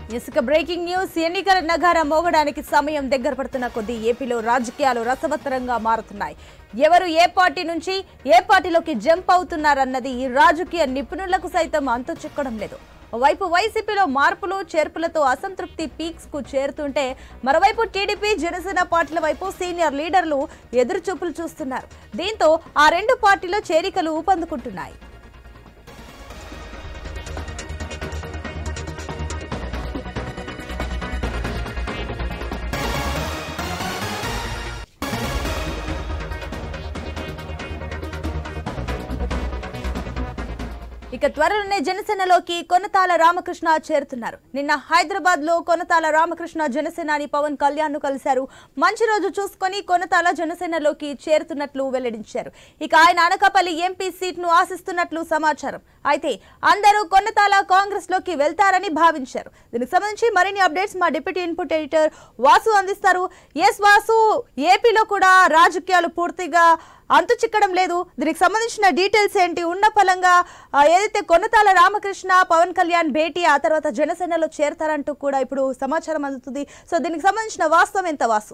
ఇసుక breaking news ఎన్నికల నగారా మోగడానికి సమయం దగ్గర పడుతున్న కొద్దీ ఏపీలో రాజకీయాలు రసవత్తరంగా మారుతున్నాయి ఎవరు ఏ పార్టీ నుంచి ఏ పార్టీలోకి జంప్ అవుతున్నారన్నది ఈ రాజకీయ నిపుణులకు సైతం అంతు చిక్కడం లేదు వైపు వైసీపీలో మార్పులు చేర్పులతో అసంతృప్తి పీక్స్ కు చేరుతుంటే మరోవైపు టీడీపీ జనసేన పార్టీల వైపు సీనియర్ లీడర్లు ఎదురుచూపులు చూస్తున్నారు దీంతో ఆ రెండు పార్టీల చేరికలు ఊపందుకుంటున్నాయి ఇక త్వరలోనే జనసేనలోకి కొనతాల రామకృష్ణ చేరుతున్నారు నిన్న హైదరాబాద్ లో కొనతాల రామకృష్ణ జనసేనాని పవన్ కళ్యాణ్ ను కలిశారు మంచి రోజు చూసుకొని కొనతాల జనసేనలోకి చేరుతున్నట్లు వెల్లడించారు ఇక ఆయన అనకాపల్లి ఎంపీ సీట్ ను ఆశిస్తున్నట్లు సమాచారం అయితే అందరూ కొనతాల కాంగ్రెస్ లోకి వెళ్తారని భావించారు దీనికి సంబంధించి మరిన్ని అప్డేట్స్ మా డిప్యూటీ ఇన్పుట్ ఎడిటర్ వాసు అందిస్తారు ఎస్ వాసు ఏపీలో కూడా రాజకీయాలు పూర్తిగా అంతు చిక్కడం లేదు దీనికి సంబంధించిన డీటెయిల్స్ ఏంటి ఉన్న ఫలంగా ఆ, ఏదైతే కొనతాల రామకృష్ణ పవన్ కళ్యాణ్ భేటీ ఆ తర్వాత జనసేనలో చేరతారంటూ కూడా ఇప్పుడు సమాచారం అందుతుంది సో దీనికి సంబంధించిన వాస్తవం ఎంత వాసు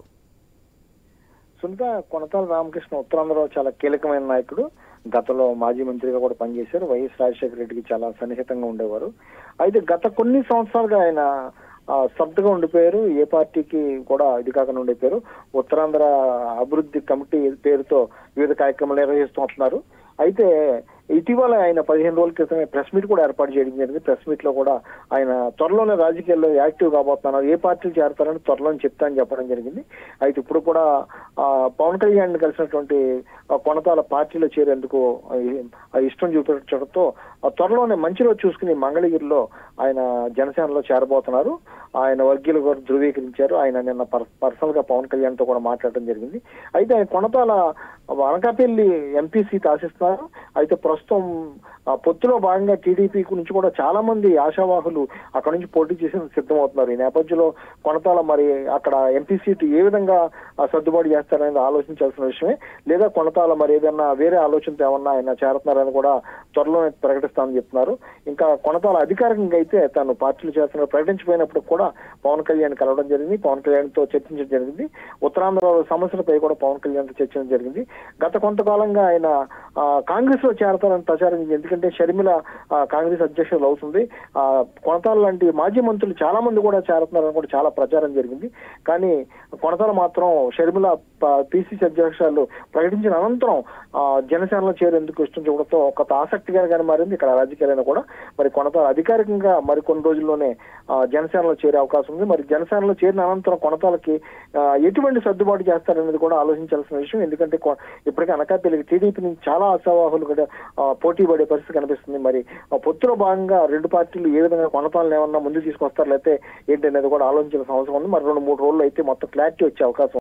సునీత కొనతాల రామకృష్ణ ఉత్తరాంధ్రలో చాలా కీలకమైన నాయకుడు గతంలో మాజీ మంత్రిగా కూడా పనిచేశారు వైఎస్ రాజశేఖర రెడ్డికి చాలా సన్నిహితంగా ఉండేవారు అయితే గత కొన్ని సంవత్సరాలుగా ఆయన ఆ, స్తబ్దుగా ఉండిపోయారు ఏ పార్టీకి కూడా ఇది కాకుండా ఉండిపోయారు ఉత్తరాంధ్ర అభివృద్ధి కమిటీ పేరుతో వివిధ కార్యక్రమాలు నిర్వహిస్తూ వస్తున్నారు అయితే ఇటీవల ఆయన పదిహేను రోజుల క్రితమే ప్రెస్ మీట్ కూడా ఏర్పాటు చేయడం జరిగింది ప్రెస్ మీట్ లో కూడా ఆయన త్వరలోనే రాజకీయాల్లో యాక్టివ్ కాబోతున్నారు ఏ పార్టీలు చేరతారని త్వరలోనే చెప్తా అని చెప్పడం జరిగింది అయితే ఇప్పుడు కూడా ఆ, పవన్ కళ్యాణ్ కలిసినటువంటి ఆ, కొనతాల పార్టీలో చేరేందుకు ఆ, ఆ ఇష్టం చూపించడంతో ఆ, త్వరలోనే మంచి రోజు చూసుకుని మంగళగిరిలో ఆయన జనసేనలో చేరబోతున్నారు ఆయన వర్గీయులు కూడా ధృవీకరించారు ఆయన నిన్న పర్సనల్ గా పవన్ కళ్యాణ్ తో కూడా మాట్లాడడం జరిగింది అయితే ఆయన కొనతాల అనకాపల్లి ఎంపీ సీట్ ఆశిస్తున్నారు అయితే ప్రస్తుతం ఆ, పొత్తులో భాగంగా టీడీపీ నుంచి కూడా చాలా మంది ఆశావాహులు అక్కడ నుంచి పోటీ చేసేందుకు సిద్ధమవుతున్నారు ఈ నేపథ్యంలో కొనతాల మరి అక్కడ ఎంపీ సీట్ ఏ విధంగా ఆ, సర్దుబాటు చేస్తారనేది ఆలోచించాల్సిన విషయమే లేదా కొనతాల మరి ఏదైనా వేరే ఆలోచనతో ఏమన్నా ఆయన చేరుతున్నారని కూడా త్వరలోనే ప్రకటిస్తామని చెప్తున్నారు ఇంకా కొనతాల అధికారికంగా అయితే తను పార్టీలు చేస్తున్నారు ప్రకటించిపోయినప్పుడు కూడా పవన్ కళ్యాణ్ కలవడం జరిగింది పవన్ కళ్యాణ్ తో చర్చించడం జరిగింది ఉత్తరాంధ్ర సమస్యలపై కూడా పవన్ కళ్యాణ్ తో చర్చించడం జరిగింది గత కొంతకాలంగా ఆయన ఆ, కాంగ్రెస్ లో చేరతారని ప్రచారం జరిగింది. ఎందుకంటే షర్మిల ఆ, కాంగ్రెస్ అధ్యక్షులు అవుతుంది ఆ, కొనతాల లాంటి మాజీ మంత్రులు చాలా మంది కూడా చేరుతున్నారని కూడా చాలా ప్రచారం జరిగింది కానీ కొనతాల మాత్రం షర్మిల పిసిసి అధ్యక్షులు ప్రకటించిన అనంతరం ఆ, జనసేనలో చేరేందుకు ఇష్టం చూడటంతో కొంత ఆసక్తికరంగా మారింది ఇక్కడ రాజకీయాలైనా కూడా మరి కొనతాల అధికారికంగా మరి కొన్ని రోజుల్లోనే ఆ, జనసేనలో చేరే అవకాశం ఉంది మరి జనసేనలో చేరిన అనంతరం కొనతాలకి ఆ, ఎటువంటి సర్దుబాటు చేస్తారనేది కూడా ఆలోచించాల్సిన విషయం ఎందుకంటే కొ- ఇప్పటికే అనకాపల్లికి టీడీపీ నుంచి చాలా ఆశావాహులు కూడా ఆ, పోటీ పడే పరిస్థితి కనిపిస్తుంది మరి ఆ పొత్తులో భాగంగా రెండు పార్టీలు ఏ విధంగా కొనతాలను ఏమన్నా ముందుకు తీసుకొస్తారు లేకపోతే ఏంటి అనేది కూడా ఆలోచించాల్సిన అవసరం ఉంది మరి రెండు మూడు రోజులు అయితే మొత్తం క్లారిటీ వచ్చే అవకాశం